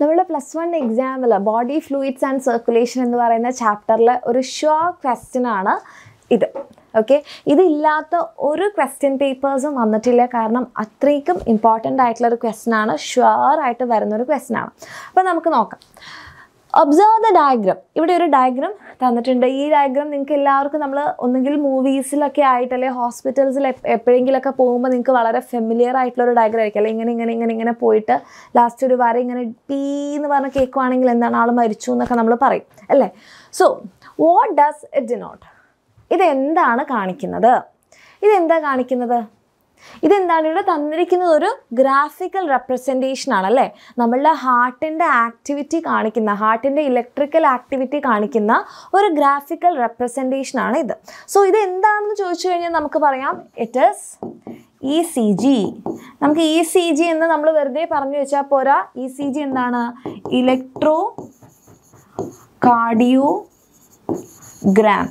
നമ്മുടെ plus one എക്സാമിൽ body fluids and circulation എന്ന് പറയുന്ന ചാപ്റ്ററിൽ ഒരു ഷുവർ ക്വസ്റ്റ്യൻ ആണ് ഇത് ഓക്കെ ഇതില്ലാത്ത ഒരു ക്വസ്റ്റ്യൻ പേപ്പേഴ്സും വന്നിട്ടില്ല കാരണം അത്രയ്ക്കും ഇമ്പോർട്ടൻ്റ് ആയിട്ടുള്ള ഒരു ക്വസ്റ്റ്യൻ ആണ് ഷുവർ ആയിട്ട് വരുന്ന ഒരു ക്വസ്റ്റ്യൻ ആണ് അപ്പോൾ നമുക്ക് നോക്കാം ഒബ്സർവ് ദ ഡയഗ്രാം ഇവിടെ ഒരു ഡയഗ്രാം തന്നിട്ടുണ്ട് ഈ ഡയഗ്രാം നിങ്ങൾക്ക് എല്ലാവർക്കും നമ്മൾ ഒന്നുകിൽ മൂവീസിലൊക്കെ ആയിട്ട് അല്ലെങ്കിൽ ഹോസ്പിറ്റൽസിൽ എപ്പോഴെങ്കിലൊക്കെ പോകുമ്പോൾ നിങ്ങൾക്ക് വളരെ ഫെമിലിയർ ആയിട്ടുള്ള ഒരു ഡയഗ്രാം ആയിരിക്കും അല്ലെങ്കിൽ ഇങ്ങനെ ഇങ്ങനെ ഇങ്ങനെ ഇങ്ങനെ പോയിട്ട് ലാസ്റ്റ് ഒരു വര ഇങ്ങനെ പീ എന്ന് പറഞ്ഞ് കേൾക്കുവാണെങ്കിൽ എന്താണ് ആൾ മരിച്ചു എന്നൊക്കെ നമ്മൾ പറയും അല്ലേ so what does it denote ഇതെന്താണ് കാണിക്കുന്നത് ഇതെന്താ കാണിക്കുന്നത് ഇതെന്താണ് ഇവിടെ തന്നിരിക്കുന്നത് ഒരു ഗ്രാഫിക്കൽ റെപ്രസെൻറ്റേഷൻ ആണ് അല്ലേ നമ്മളുടെ ഹാർട്ടിൻ്റെ ആക്ടിവിറ്റി കാണിക്കുന്ന ഹാർട്ടിൻ്റെ ഇലക്ട്രിക്കൽ ആക്ടിവിറ്റി കാണിക്കുന്ന ഒരു ഗ്രാഫിക്കൽ റെപ്രസെൻറ്റേഷൻ ആണ് ഇത് സോ ഇത് എന്താണെന്ന് ചോദിച്ചു കഴിഞ്ഞാൽ നമുക്ക് പറയാം it is E C G നമുക്ക് ഇ സി ജി എന്ന് നമ്മൾ വെറുതെ പറഞ്ഞു വെച്ചാൽ പോരാ ഇ സി ജി എന്താണ് ഇലക്ട്രോ കാർഡിയോ ഗ്രാം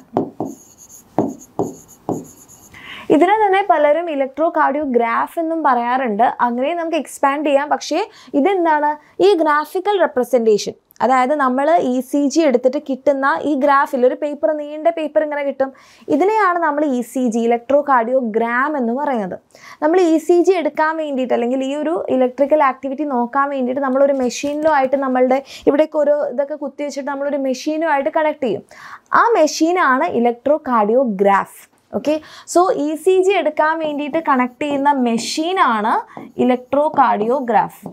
ഇതിനെ തന്നെ പലരും ഇലക്ട്രോ കാർഡിയോഗ്രാഫ് എന്നും പറയാറുണ്ട് അങ്ങനെ നമുക്ക് എക്സ്പാൻഡ് ചെയ്യാം പക്ഷേ ഇതെന്താണ് ഈ ഗ്രാഫിക്കൽ റെപ്രസെൻറ്റേഷൻ അതായത് നമ്മൾ ഇ സി ജി എടുത്തിട്ട് കിട്ടുന്ന ഈ ഗ്രാഫിൽ ഒരു പേപ്പർ നീണ്ട പേപ്പർ ഇങ്ങനെ കിട്ടും ഇതിനെയാണ് നമ്മൾ E C G electrocardiogram എന്ന് പറയുന്നത് നമ്മൾ ഇ സി ജി എടുക്കാൻ വേണ്ടിയിട്ട് അല്ലെങ്കിൽ ഈ ഒരു ഇലക്ട്രിക്കൽ ആക്ടിവിറ്റി നോക്കാൻ വേണ്ടിയിട്ട് നമ്മളൊരു മെഷീനിലോ ആയിട്ട് നമ്മളുടെ ഇവിടേക്ക് ഓരോ ഇതൊക്കെ കുത്തി വെച്ചിട്ട് നമ്മളൊരു മെഷീനുമായിട്ട് കണക്ട് ചെയ്യും ആ മെഷീനാണ് electrocardiograph okay so E C G എടുക്കാൻ വേണ്ടിയിട്ട് കണക്ട് ചെയ്യുന്ന മെഷീനാണ് ഇലക്ട്രോ കാർഡിയോഗ്രാഫ്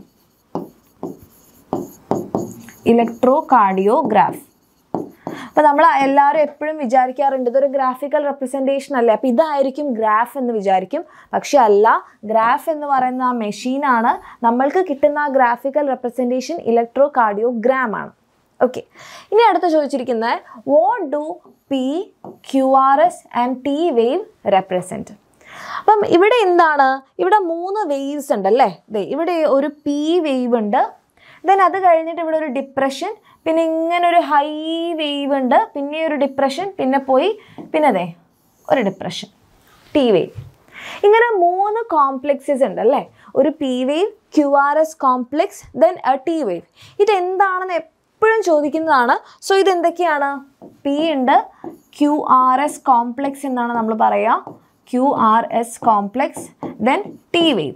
ഇലക്ട്രോ കാർഡിയോഗ്രാഫ് അപ്പോൾ നമ്മൾ എല്ലാവരും എപ്പോഴും വിചാരിക്കാറുണ്ട് ഇതൊരു ഗ്രാഫിക്കൽ റെപ്രസെൻറ്റേഷൻ അല്ലേ അപ്പോൾ ഇതായിരിക്കും ഗ്രാഫ് എന്ന് വിചാരിക്കും പക്ഷെ അല്ല ഗ്രാഫ് എന്ന് പറയുന്ന ആ മെഷീനാണ് നമ്മൾക്ക് കിട്ടുന്ന ആ ഗ്രാഫിക്കൽ റെപ്രസെൻറ്റേഷൻ ഇലക്ട്രോ കാർഡിയോഗ്രാം ആണ് ഓക്കെ ഇനി അടുത്ത് ചോദിച്ചിരിക്കുന്നത് what do P Q R S and T wave represent അപ്പം ഇവിടെ എന്താണ് ഇവിടെ മൂന്ന് വേവ്സ് ഉണ്ട് അല്ലേ ദേ ഇവിടെ ഒരു പി വേവ് ഉണ്ട് ദെൻ അത് കഴിഞ്ഞിട്ട് ഇവിടെ ഒരു ഡിപ്രഷൻ പിന്നെ ഇങ്ങനെ ഒരു ഹൈ വേവ് ഉണ്ട് പിന്നെ ഒരു ഡിപ്രഷൻ പിന്നെ പോയി പിന്നെ അതെ ഒരു ഡിപ്രഷൻ ടി വേവ് ഇങ്ങനെ മൂന്ന് കോംപ്ലക്സസ് ഉണ്ട് അല്ലേ ഒരു P wave Q R S complex then a T wave ഇതെന്താണെന്ന് എപ്പോഴും ചോദിക്കുന്നതാണ് സോ ഇതെന്തൊക്കെയാണ് പി ഉണ്ട് ക്യു ആർ എസ് കോംപ്ലക്സ് എന്നാണ് നമ്മൾ പറയുക Q R S complex then T wave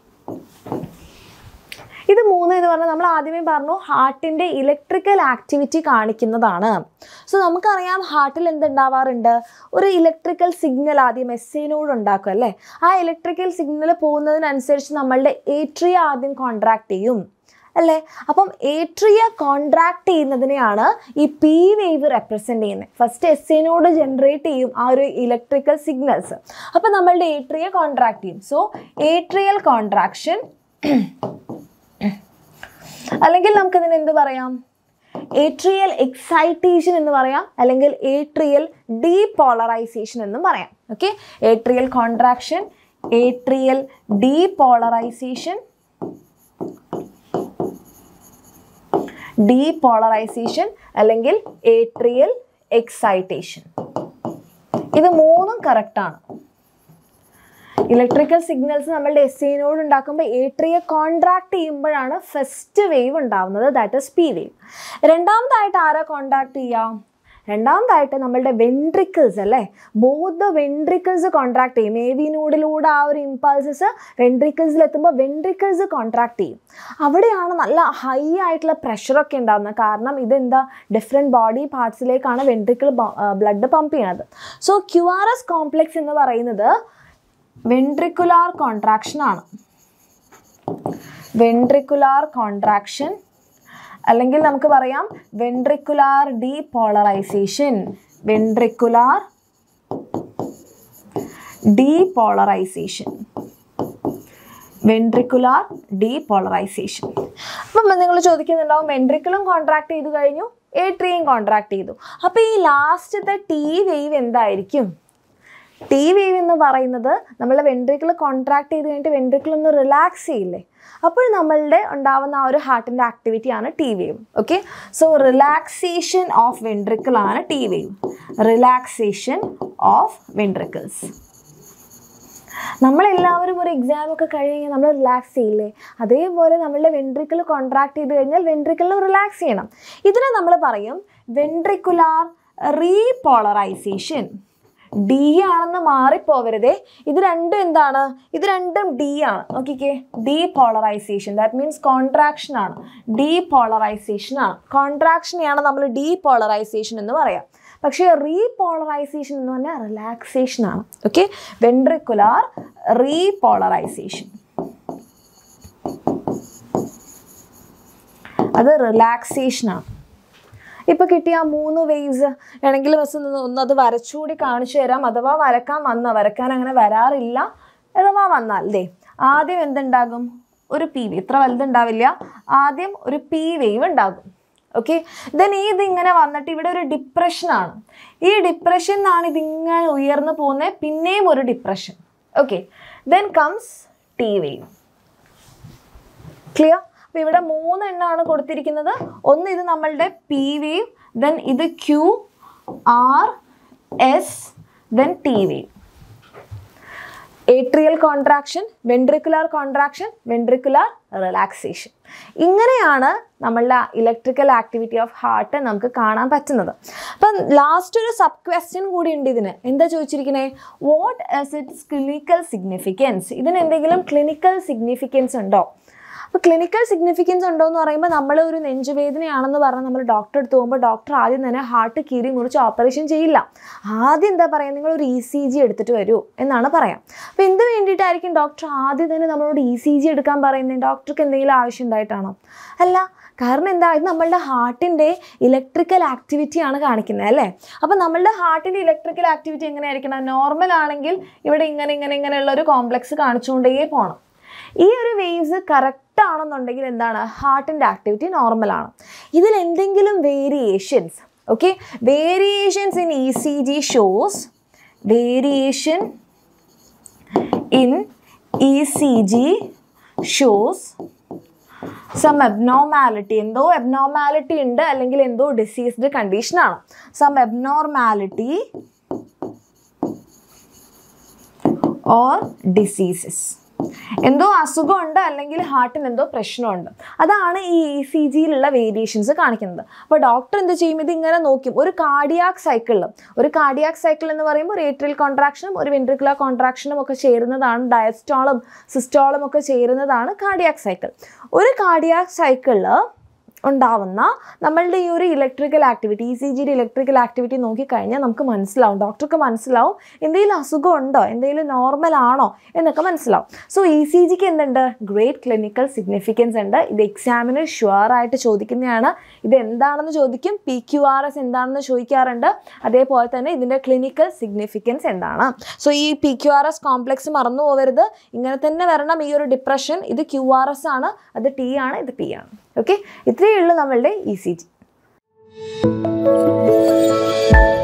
ഇത് മൂന്ന് എന്ന് പറഞ്ഞാൽ നമ്മൾ ആദ്യമേ പറഞ്ഞു ഹാർട്ടിൻ്റെ ഇലക്ട്രിക്കൽ ആക്ടിവിറ്റി കാണിക്കുന്നതാണ് സോ നമുക്കറിയാം ഹാർട്ടിൽ എന്തുണ്ടാവാറുണ്ട് ഒരു ഇലക്ട്രിക്കൽ സിഗ്നൽ ആദ്യം എസ് എനോട് ഉണ്ടാക്കും അല്ലേ ആ ഇലക്ട്രിക്കൽ സിഗ്നൽ പോകുന്നതിനനുസരിച്ച് നമ്മളുടെ ഏട്രിയ ആദ്യം കോൺട്രാക്ട് ചെയ്യും അല്ലേ അപ്പം ഏട്രിയ കോൺട്രാക്ട് ചെയ്യുന്നതിനെയാണ് ഈ പി വേവ് റെപ്രസെൻ്റ് ചെയ്യുന്നത് ഫസ്റ്റ് എസ് എനോട് ജനറേറ്റ് ചെയ്യും ആ ഒരു ഇലക്ട്രിക്കൽ സിഗ്നൽസ് അപ്പം നമ്മളുടെ ഏട്രിയ കോൺട്രാക്ട് ചെയ്യും സോ ഏട്രിയൽ കോൺട്രാക്ഷൻ അല്ലെങ്കിൽ നമുക്കിതിന് എന്ത് പറയാം ഏട്രിയൽ എക്സൈറ്റേഷൻ എന്ന് പറയാം അല്ലെങ്കിൽ ഏട്രിയൽ ഡീപോളറൈസേഷൻ എന്നും പറയാം okay atrial contraction atrial depolarisation depolarisation അല്ലെങ്കിൽ ഏട്രിയൽ എക്സൈറ്റേഷൻ ഇത് മൂന്നും കറക്റ്റാണ് ഇലക്ട്രിക്കൽ സിഗ്നൽസ് നമ്മളുടെ എസ് സിനോട് ഉണ്ടാക്കുമ്പോൾ ഏട്രിയെ കോൺട്രാക്ട് ചെയ്യുമ്പോഴാണ് ഫസ്റ്റ് വേവ് ഉണ്ടാവുന്നത് ദാറ്റ് ഇസ് പി വേവ് രണ്ടാമതായിട്ട് ആരാ കോൺട്രാക്ട് ചെയ്യാം രണ്ടാമതായിട്ട് നമ്മളുടെ വെൻട്രിക്കിൾസ് അല്ലേ ബോത്ത് ദ വെൻട്രിക്കിൾസ് കോൺട്രാക്ട് ചെയ്യും ഏവിനോടിലൂടെ ആ ഒരു ഇമ്പൾസസ് വെൻട്രിക്കിൾസിൽ എത്തുമ്പോൾ വെൻട്രിക്കിൾസ് കോൺട്രാക്ട് ചെയ്യും അവിടെയാണ് നല്ല ഹൈ ആയിട്ടുള്ള പ്രഷറൊക്കെ ഉണ്ടാകുന്നത് കാരണം ഇതെന്താ ഡിഫറെൻറ്റ് ബോഡി പാർട്സിലേക്കാണ് വെൻട്രിക്കിൾ ബ്ലഡ് പമ്പ് ചെയ്യണത് so Q R S complex എന്ന് പറയുന്നത് വെൻട്രിക്കുലാർ കോൺട്രാക്ഷൻ ആണ് വെൻട്രിക്കുലാർ കോൺട്രാക്ഷൻ അല്ലെങ്കിൽ നമുക്ക് പറയാം ventricular depolarisation ventricular depolarisation ventricular depolarisation അപ്പം നിങ്ങൾ ചോദിക്കുന്നുണ്ടാവും വെൻട്രിക്കിളും കോൺട്രാക്ട് ചെയ്തു കഴിഞ്ഞു ഏട്രിയും കോൺട്രാക്ട് ചെയ്തു അപ്പോൾ ഈ ലാസ്റ്റത്തെ ടി വേവ് എന്തായിരിക്കും ടി വേവ് എന്ന് പറയുന്നത് നമ്മളെ വെൻട്രിക്കിൾ കോൺട്രാക്ട് ചെയ്ത് കഴിഞ്ഞിട്ട് വെൻട്രിക്കിൾ ഒന്ന് റിലാക്സ് ചെയ്യില്ലേ അപ്പോൾ നമ്മളുടെ ഉണ്ടാവുന്ന ആ ഒരു ഹാർട്ടിൻ്റെ ആക്ടിവിറ്റിയാണ് T wave okay so relaxation of ventricle ആണ് T wave relaxation of ventricles നമ്മളെല്ലാവരും ഒരു എക്സാം ഒക്കെ കഴിഞ്ഞ് കഴിഞ്ഞാൽ നമ്മൾ റിലാക്സ് ചെയ്യില്ലേ അതേപോലെ നമ്മളുടെ വെൻട്രിക്കിൾ കോൺട്രാക്ട് ചെയ്ത് കഴിഞ്ഞാൽ വെൻട്രിക്കിളിൽ റിലാക്സ് ചെയ്യണം ഇതിനെ നമ്മൾ പറയും വെൻട്രിക്കുലാർ റീപോളറൈസേഷൻ ഡി ആണെന്ന് മാറിപ്പോവരുതേ ഇത് രണ്ടും എന്താണ് ഇത് രണ്ടും ഡി ആണ് നോക്കിക്കേ depolarisation that means contraction ആണ് ഡീ പോളറൈസേഷൻ ആണ് കോൺട്രാക്ഷനെയാണ് നമ്മൾ ഡീ പോളറൈസേഷൻ എന്ന് പറയാം പക്ഷേ റീപോളറൈസേഷൻ എന്ന് പറഞ്ഞാൽ റിലാക്സേഷൻ ആണ് ഓക്കെ വെൻട്രിക്കുലാർ റീപോളറൈസേഷൻ അത് റിലാക്സേഷൻ ആണ് ഇപ്പൊ കിട്ടിയ ആ മൂന്ന് വേവ്സ് വേണമെങ്കിൽ ബസ് ഒന്ന് അത് വരച്ചുകൂടി കാണിച്ചു തരാം അഥവാ വരക്കാൻ വന്ന വരക്കാൻ അങ്ങനെ വരാറില്ല അഥവാ വന്നാൽ ദേ ആദ്യം എന്തുണ്ടാകും ഒരു പി വി ഇത്ര വലുതുണ്ടാവില്ല ആദ്യം ഒരു പി വേവ് ഉണ്ടാകും ഓക്കെ ദെൻ ഈ ഇതിങ്ങനെ വന്നിട്ട് ഇവിടെ ഒരു ഡിപ്രഷനാണ് ഈ ഡിപ്രഷൻ എന്നാണ് ഇതിങ്ങനെ ഉയർന്നു പോകുന്നത് പിന്നെയും ഒരു depression okay then comes T wave clear അപ്പോൾ ഇവിടെ മൂന്ന് എണ്ണമാണ് കൊടുത്തിരിക്കുന്നത് ഒന്ന് ഇത് നമ്മളുടെ പി വേവ് ദെൻ ഇത് Q R S then T wave atrial contraction ventricular contraction ventricular relaxation ഇങ്ങനെയാണ് നമ്മളുടെ ഇലക്ട്രിക്കൽ ആക്ടിവിറ്റി ഓഫ് ഹാർട്ട് നമുക്ക് കാണാൻ പറ്റുന്നത് അപ്പം ലാസ്റ്റ് ഒരു സബ് ക്വസ്റ്റ്യൻ കൂടി ഉണ്ട് ഇതിന് എന്താ ചോദിച്ചിരിക്കുന്നത് what is its clinical significance ഇതിന് എന്തെങ്കിലും ക്ലിനിക്കൽ സിഗ്നിഫിക്കൻസ് ഉണ്ടോ അപ്പോൾ ക്ലിനിക്കൽ സിഗ്നിഫിക്കൻസ് ഉണ്ടോ എന്ന് പറയുമ്പോൾ നമ്മൾ ഒരു നെഞ്ചുവേദനയാണെന്ന് പറഞ്ഞാൽ നമ്മൾ ഡോക്ടർ അടുത്ത് പോകുമ്പോൾ ഡോക്ടർ ആദ്യം തന്നെ ഹാർട്ട് കീറി മുറിച്ച് ഓപ്പറേഷൻ ചെയ്യില്ല ആദ്യം എന്താ പറയുക നിങ്ങൾ ഒരു ഇ സി ജി എടുത്തിട്ട് വരൂ എന്നാണ് പറയാം അപ്പോൾ എന്ത് വേണ്ടിയിട്ടായിരിക്കും ഡോക്ടർ ആദ്യം തന്നെ നമ്മളോട് ഇ സി ജി എടുക്കാൻ പറയുന്നത് ഡോക്ടർക്ക് എന്തെങ്കിലും ആവശ്യം ഉണ്ടായിട്ടാണോ അല്ല കാരണം എന്താ ഇത് നമ്മളുടെ ഹാർട്ടിൻ്റെ ഇലക്ട്രിക്കൽ ആക്ടിവിറ്റിയാണ് കാണിക്കുന്നത് അല്ലേ അപ്പോൾ നമ്മളുടെ ഹാർട്ടിൻ്റെ ഇലക്ട്രിക്കൽ ആക്ടിവിറ്റി എങ്ങനെയായിരിക്കണം നോർമൽ ആണെങ്കിൽ ഇവിടെ ഇങ്ങനെ ഇങ്ങനെ ഇങ്ങനെയുള്ള ഒരു കോംപ്ലക്സ് കാണിച്ചുകൊണ്ടേ പോകണം ഈ ഒരു വേവ്സ് കറക്റ്റ് ആണെന്നുണ്ടെങ്കിൽ എന്താണ് ഹാർട്ടിൻ്റെ ആക്ടിവിറ്റി നോർമലാണ് ഇതിൽ എന്തെങ്കിലും variations okay variations in E C G shows variation in E C G shows some abnormality എന്തോ എബ്നോർമാലിറ്റി ഉണ്ട് അല്ലെങ്കിൽ എന്തോ ഡിസീസ്ഡ് കണ്ടീഷനാണ് സം എബ്നോർമാലിറ്റി ഓർ ഡിസീസസ് എന്തോ അസുഖമുണ്ട് അല്ലെങ്കിൽ ഹാർട്ടിന് എന്തോ പ്രശ്നമുണ്ട് അതാണ് ഈ ഇ സി ജിയിലുള്ള വേരിയേഷൻസ് കാണിക്കുന്നത് അപ്പോൾ ഡോക്ടർ എന്ത് ചെയ്യും ഇത് ഇങ്ങനെ നോക്കും ഒരു കാർഡിയാക് സൈക്കിളിൽ ഒരു കാർഡിയാക് സൈക്കിൾ എന്ന് പറയുമ്പോൾ ഒരു ഏട്രിയൽ കോൺട്രാക്ഷനും ഒരു വെൻട്രിക്കുലർ കോൺട്രാക്ഷനും ഒക്കെ ചേരുന്നതാണ് ഡയസ്റ്റോളും സിസ്റ്റോളും ഒക്കെ ചേരുന്നതാണ് കാർഡിയാക് സൈക്കിൾ ഒരു കാർഡിയാക് സൈക്കിളിൽ ഉണ്ടാവുന്ന നമ്മളുടെ ഈ ഒരു ഇലക്ട്രിക്കൽ ആക്ടിവിറ്റി ഇ സി ജിയുടെ ഇലക്ട്രിക്കൽ ആക്ടിവിറ്റി നോക്കിക്കഴിഞ്ഞാൽ നമുക്ക് മനസ്സിലാവും ഡോക്ടർക്ക് മനസ്സിലാവും എന്തെങ്കിലും അസുഖം ഉണ്ടോ എന്തെങ്കിലും നോർമൽ ആണോ എന്നൊക്കെ മനസ്സിലാവും സോ ഇ സി ജിക്ക് എന്തുണ്ട് ഗ്രേറ്റ് ക്ലിനിക്കൽ സിഗ്നിഫിക്കൻസ് ഉണ്ട് ഇത് എക്സാമിന് ഷുവർ ആയിട്ട് ചോദിക്കുന്നതാണ് ഇത് എന്താണെന്ന് ചോദിക്കും പി ക്യു ആർ എസ് എന്താണെന്ന് ചോദിക്കാറുണ്ട് അതേപോലെ തന്നെ ഇതിൻ്റെ ക്ലിനിക്കൽ സിഗ്നിഫിക്കൻസ് എന്താണ് സോ ഈ P Q R S complex മറന്നു പോകരുത് ഇങ്ങനെ തന്നെ വരണം ഈ ഒരു ഡിപ്രഷൻ ഇത് ക്യു ആർ എസ് ആണ് അത് ടി ആണ് ഇത് പി ആണ് ഓക്കെ ഇത്രയേ ഉള്ളൂ നമ്മളുടെ ഇ സി ജി